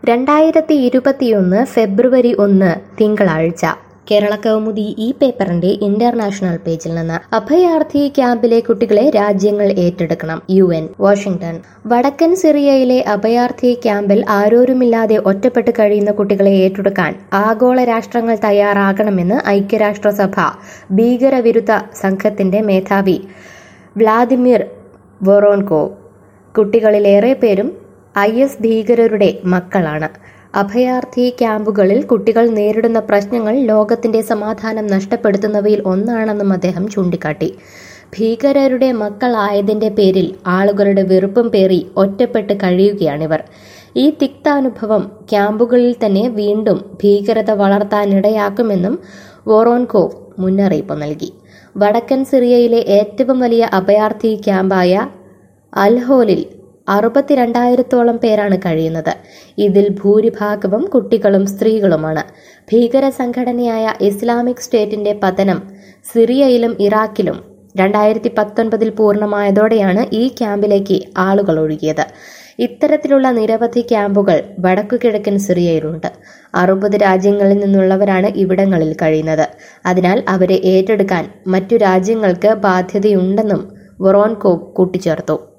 രണ്ടായിരത്തി ഇരുപത്തിയൊന്ന് ഫെബ്രുവരി ഒന്ന് തിങ്കളാഴ്ച കേരള കൗമുദി ഈ പേപ്പറിന്റെ ഇന്റർനാഷണൽ പേജിൽ നിന്ന് അഭയാർത്ഥി ക്യാമ്പിലെ കുട്ടികളെ രാജ്യങ്ങൾ ഏറ്റെടുക്കണം യു എൻ വാഷിംഗ്ടൺ വടക്കൻ സിറിയയിലെ അഭയാർത്ഥി ക്യാമ്പിൽ ആരോരുമില്ലാതെ ഒറ്റപ്പെട്ട് കഴിയുന്ന കുട്ടികളെ ഏറ്റെടുക്കാൻ ആഗോള രാഷ്ട്രങ്ങൾ തയ്യാറാകണമെന്ന് ഐക്യരാഷ്ട്രസഭ ഭീകരവിരുദ്ധ സംഘത്തിന്റെ മേധാവി വ്ളാദിമിർ വൊറോൺകോവ് കുട്ടികളിലേറെ പേരും ഐ എസ് ഭീകരരുടെ മക്കളാണ് അഭയാർത്ഥി ക്യാമ്പുകളിൽ കുട്ടികൾ നേരിടുന്ന പ്രശ്നങ്ങൾ ലോകത്തിന്റെ സമാധാനം നഷ്ടപ്പെടുത്തുന്നവയിൽ ഒന്നാണെന്നും അദ്ദേഹം ചൂണ്ടിക്കാട്ടി ഭീകരരുടെ മക്കളായതിന്റെ പേരിൽ ആളുകളുടെ വെറുപ്പും പേറി ഒറ്റപ്പെട്ട് കഴിയുകയാണിവർ ഈ തിക്താനുഭവം ക്യാമ്പുകളിൽ തന്നെ വീണ്ടും ഭീകരത വളർത്താനിടയാക്കുമെന്നും വോറോൻകോവ് മുന്നറിയിപ്പ് നൽകി വടക്കൻ സിറിയയിലെ ഏറ്റവും വലിയ അഭയാർത്ഥി ക്യാമ്പായ അൽഹോലിൽ അറുപത്തിരണ്ടായിരത്തോളം പേരാണ് കഴിയുന്നത് ഇതിൽ ഭൂരിഭാഗവും കുട്ടികളും സ്ത്രീകളുമാണ് ഭീകര സംഘടനയായ ഇസ്ലാമിക് സ്റ്റേറ്റിന്റെ പതനം സിറിയയിലും ഇറാഖിലും രണ്ടായിരത്തി പത്തൊൻപതിൽ പൂർണ്ണമായതോടെയാണ് ഈ ക്യാമ്പിലേക്ക് ആളുകൾ ഒഴുകിയത് ഇത്തരത്തിലുള്ള നിരവധി ക്യാമ്പുകൾ വടക്കുകിഴക്കൻ സിറിയയിലുണ്ട് അറുപത് രാജ്യങ്ങളിൽ നിന്നുള്ളവരാണ് ഇവിടങ്ങളിൽ കഴിയുന്നത് അതിനാൽ അവരെ ഏറ്റെടുക്കാൻ മറ്റു രാജ്യങ്ങൾക്ക് ബാധ്യതയുണ്ടെന്നും വൊറോൻകോവ് കൂട്ടിച്ചേർത്തു